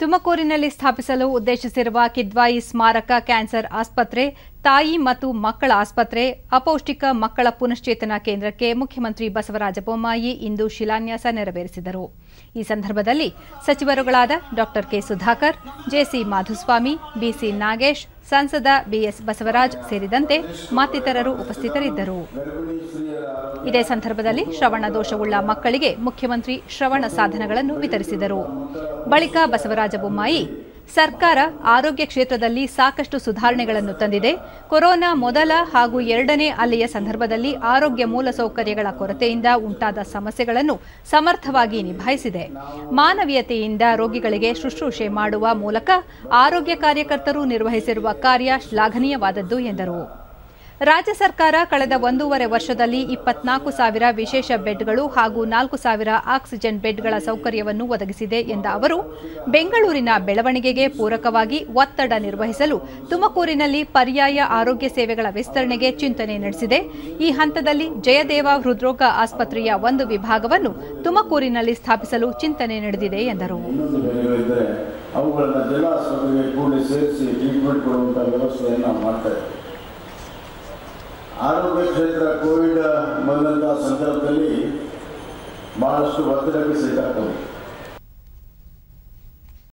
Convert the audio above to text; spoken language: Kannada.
ತುಮಕೂರಿನಲ್ಲಿ ಸ್ಥಾಪಿಸಲು ಉದ್ದೇಶಿಸಿರುವ ಕಿದ್ವಾಯಿ ಸ್ಮಾರಕ ಕ್ಯಾನ್ಸರ್ ಆಸ್ಪತ್ರೆ ತಾಯಿ ಮತ್ತು ಮಕ್ಕಳ ಆಸ್ಪತ್ರೆ ಅಪೌಷ್ಟಿಕ ಮಕ್ಕಳ ಪುನಶ್ಚೇತನ ಕೇಂದ್ರಕ್ಕೆ ಮುಖ್ಯಮಂತ್ರಿ ಬಸವರಾಜ ಬೊಮ್ಮಾಯಿ ಇಂದು ಶಿಲಾನ್ಯಾಸ ನೆರವೇರಿಸಿದರು ಈ ಸಂದರ್ಭದಲ್ಲಿ ಸಚಿವರುಗಳಾದ Dr K Sudhakar JC Madhuswamy BC Nagesh ಸಂಸದ ಬಿಎಸ್ ಬಸವರಾಜ್ ಸೇರಿದಂತೆ ಮತ್ತಿತರರು ಉಪಸ್ಥಿತರಿದ್ದರು ಇದೇ ಸಂದರ್ಭದಲ್ಲಿ ಶ್ರವಣ ದೋಷವುಳ್ಳ ಮಕ್ಕಳಿಗೆ ಮುಖ್ಯಮಂತ್ರಿ ಶ್ರವಣ ಸಾಧನಗಳನ್ನು ವಿತರಿಸಿದರು ಬಳಿಕ ಬಸವರಾಜ ಬೊಮ್ಮಾಯಿ ಸರ್ಕಾರ ಆರೋಗ್ಯ ಕ್ಷೇತ್ರದಲ್ಲಿ ಸಾಕಷ್ಟು ಸುಧಾರಣೆಗಳನ್ನು ತಂದಿದೆ ಕೊರೋನಾ ಮೊದಲ ಹಾಗೂ ಎರಡನೇ ಅಲೆಯ ಸಂದರ್ಭದಲ್ಲಿ ಆರೋಗ್ಯ ಮೂಲಸೌಕರ್ಯಗಳ ಕೊರತೆಯಿಂದ ಉಂಟಾದ ಸಮಸ್ಯೆಗಳನ್ನು ಸಮರ್ಥವಾಗಿ ನಿಭಾಯಿಸಿದೆ ಮಾನವೀಯತೆಯಿಂದ ರೋಗಿಗಳಿಗೆ ಶುಶ್ರೂಷೆ ಮಾಡುವ ಮೂಲಕ ಆರೋಗ್ಯ ಕಾರ್ಯಕರ್ತರು ನಿರ್ವಹಿಸಿರುವ ಕಾರ್ಯ ಶ್ಲಾಘನೀಯವಾದದ್ದು ಎಂದರು ರಾಜ್ಯ ಸರ್ಕಾರ ಕಳೆದ ಒಂದೂವರೆ ವರ್ಷದಲ್ಲಿ ಇಪ್ಪತ್ನಾಲ್ಕು ಸಾವಿರ ವಿಶೇಷ ಬೆಡ್ಗಳು ಹಾಗೂ ನಾಲ್ಕು ಸಾವಿರ ಆಕ್ಸಿಜನ್ ಬೆಡ್ಗಳ ಸೌಕರ್ಯವನ್ನು ಒದಗಿಸಿದೆ ಎಂದ ಅವರು ಬೆಂಗಳೂರಿನ ಬೆಳವಣಿಗೆಗೆ ಪೂರಕವಾಗಿ ಒತ್ತಡ ನಿರ್ವಹಿಸಲು ತುಮಕೂರಿನಲ್ಲಿ ಪರ್ಯಾಯ ಆರೋಗ್ಯ ಸೇವೆಗಳ ವಿಸ್ತರಣೆಗೆ ಚಿಂತನೆ ನಡೆಸಿದೆ ಈ ಹಂತದಲ್ಲಿ ಜಯದೇವ ಹೃದ್ರೋಗ ಆಸ್ಪತ್ರೆಯ ಒಂದು ವಿಭಾಗವನ್ನು ತುಮಕೂರಿನಲ್ಲಿ ಸ್ಥಾಪಿಸಲು ಚಿಂತನೆ ನಡೆದಿದೆ ಎಂದರು ಇನ್ನೊಂದು ಬೆಳೆಗಳಿದ್ದರೆ ಅವುಗಳನ್ನು ಜಿಲ್ಲಾ ಆಸ್ಪತ್ರೆಗೆ ಕೂಡಿ ಸೇರಿಸಿ ಟ್ರೀಟ್ಮೆಂಟ್ ಕೊಡುವಂಥ ವ್ಯವಸ್ಥೆಯನ್ನು ಮಾಡ್ತಾ ಇದ್ದೀವಿ ಆರೋಗ್ಯ ಕ್ಷೇತ್ರ ಕೋವಿಡ್ ಬಂದಂಥ ಸಂದರ್ಭದಲ್ಲಿ ಬಹಳಷ್ಟು ಒತ್ತಡಕ್ಕೆ ಸಿಕ್ಕಾಗ್ತದೆ